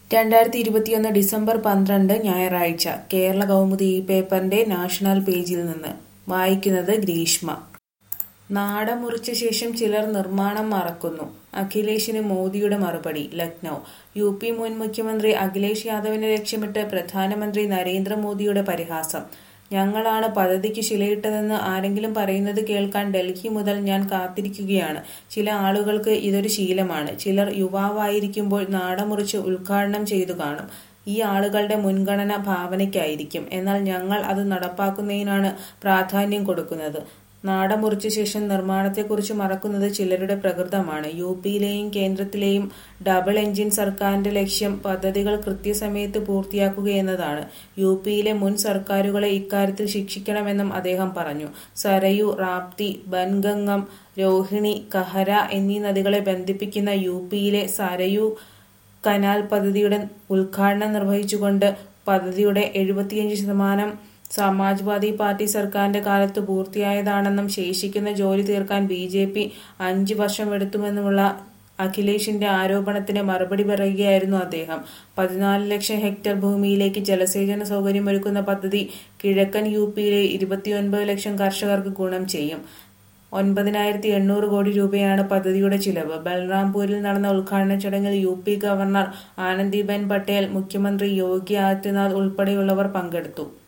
രണ്ടായിരത്തി ഇരുപത്തിയൊന്ന് ഡിസംബർ പന്ത്രണ്ട് ഞായറാഴ്ച കേരള കൗമുദി ഈ പേപ്പറിന്റെ നാഷണൽ പേജിൽ നിന്ന് വായിക്കുന്നത് ഗ്രീഷ്മ നാട മുറിച്ച ശേഷം ചിലർ നിർമ്മാണം മറക്കുന്നു അഖിലേഷിന് മോദിയുടെ മറുപടി ലക്നൗ യു പി മുൻ മുഖ്യമന്ത്രി അഖിലേഷ് യാദവിനെ ലക്ഷ്യമിട്ട് പ്രധാനമന്ത്രി നരേന്ദ്രമോദിയുടെ പരിഹാസം ഞങ്ങളാണ് പദ്ധതിക്ക് ശിലയിട്ടതെന്ന് ആരെങ്കിലും പറയുന്നത് കേൾക്കാൻ ഡൽഹി മുതൽ ഞാൻ കാത്തിരിക്കുകയാണ് ചില ആളുകൾക്ക് ഇതൊരു ശീലമാണ് ചിലർ യുവാവായിരിക്കുമ്പോൾ നാടമുറിച്ച് ഉദ്ഘാടനം ചെയ്തു കാണും ഈ ആളുകളുടെ മുൻഗണന ഭാവനയ്ക്കായിരിക്കും എന്നാൽ ഞങ്ങൾ അത് നടപ്പാക്കുന്നതിനാണ് പ്രാധാന്യം കൊടുക്കുന്നത് നാടമുറിച്ച ശേഷം നിർമ്മാണത്തെക്കുറിച്ച് മറക്കുന്നത് ചിലരുടെ പ്രകൃതമാണ് യു പിയിലെയും കേന്ദ്രത്തിലെയും ഡബിൾ എഞ്ചിൻ സർക്കാരിന്റെ ലക്ഷ്യം പദ്ധതികൾ കൃത്യസമയത്ത് പൂർത്തിയാക്കുകയെന്നതാണ് യു പിയിലെ മുൻ സർക്കാരുകളെ ഇക്കാര്യത്തിൽ ശിക്ഷിക്കണമെന്നും അദ്ദേഹം പറഞ്ഞു സരയു റാപ്തി ബൻഗംഗം രോഹിണി കഹര എന്നീ നദികളെ ബന്ധിപ്പിക്കുന്ന യു പിയിലെ സരയു കനാൽ പദ്ധതിയുടെ ഉദ്ഘാടനം നിർവഹിച്ചുകൊണ്ട് പദ്ധതിയുടെ എഴുപത്തിയഞ്ച് ശതമാനം സമാജ്വാദി പാർട്ടി സർക്കാരിന്റെ കാലത്ത് പൂർത്തിയായതാണെന്നും ശേഷിക്കുന്ന ജോലി തീർക്കാൻ ബി ജെ പി അഞ്ച് വർഷമെടുത്തുമെന്നുമുള്ള അഖിലേഷിന്റെ ആരോപണത്തിന് മറുപടി പറയുകയായിരുന്നു അദ്ദേഹം പതിനാല് ലക്ഷം ഹെക്ടർ ഭൂമിയിലേക്ക് ജലസേചന സൗകര്യമൊരുക്കുന്ന പദ്ധതി കിഴക്കൻ യു പിയിലെ ഇരുപത്തിയൊൻപത് ലക്ഷം കർഷകർക്ക് ഗുണം ചെയ്യും ഒൻപതിനായിരത്തി എണ്ണൂറ് കോടി രൂപയാണ് പദ്ധതിയുടെ ചിലവ് ബൽറാംപൂരിൽ നടന്ന ഉദ്ഘാടന ചടങ്ങിൽ U P governor Anandiben Patel മുഖ്യമന്ത്രി യോഗി ആദിത്യനാഥ് ഉൾപ്പെടെയുള്ളവർ പങ്കെടുത്തു